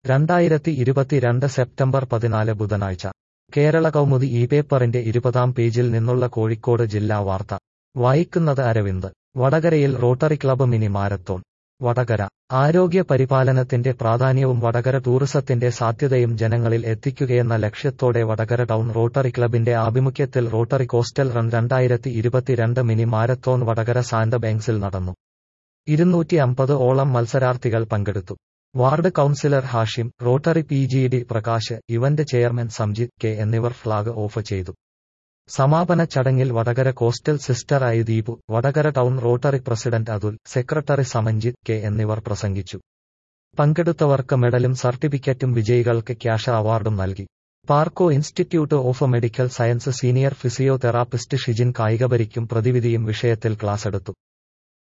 രണ്ടായിരത്തി ഇരുപത്തിരണ്ട് സെപ്റ്റംബർ പതിനാല് ബുധനാഴ്ച കേരള കൗമുദി ഈ പേപ്പറിന്റെ ഇരുപതാം പേജിൽ നിന്നുള്ള കോഴിക്കോട് ജില്ലാ വാർത്ത വായിക്കുന്നത് അരവിന്ദ് വടകരയിൽ rotary club mini marathon Vadakara ആരോഗ്യ പരിപാലനത്തിന്റെ പ്രാധാന്യവും വടകര ടൂറിസത്തിന്റെ സാധ്യതയും ജനങ്ങളിൽ എത്തിക്കുകയെന്ന ലക്ഷ്യത്തോടെ വടകര ടൗൺ റോട്ടറി ക്ലബിന്റെ ആഭിമുഖ്യത്തിൽ റോട്ടറി കോസ്റ്റൽ റൺ രണ്ടായിരത്തി ഇരുപത്തിരണ്ട് മിനി മാരത്തോൺ വടകര സാൻഡ് ബാങ്ക്സിൽ നടന്നു ഇരുന്നൂറ്റി അമ്പത് ഓളം മത്സരാർത്ഥികൾ പങ്കെടുത്തു ward councillor Hashim rotary P G D Prakash event chairman Samjith K എന്നിവർ ഫ്ളാഗ് ഓഫ് ചെയ്തു സമാപന ചടങ്ങിൽ Vadakara coastal sister I Deepu Vadakara town rotary president Athul secretary Samanjith K എന്നിവർ പ്രസംഗിച്ചു പങ്കെടുത്തവർക്ക് മെഡലും സർട്ടിഫിക്കറ്റും വിജയികൾക്ക് ക്യാഷ് അവാർഡും നൽകി Parco institute of medical science senior physiotherapist Shijin കായികപരിക്കും പ്രതിവിധിയും വിഷയത്തിൽ ക്ലാസെടുത്തു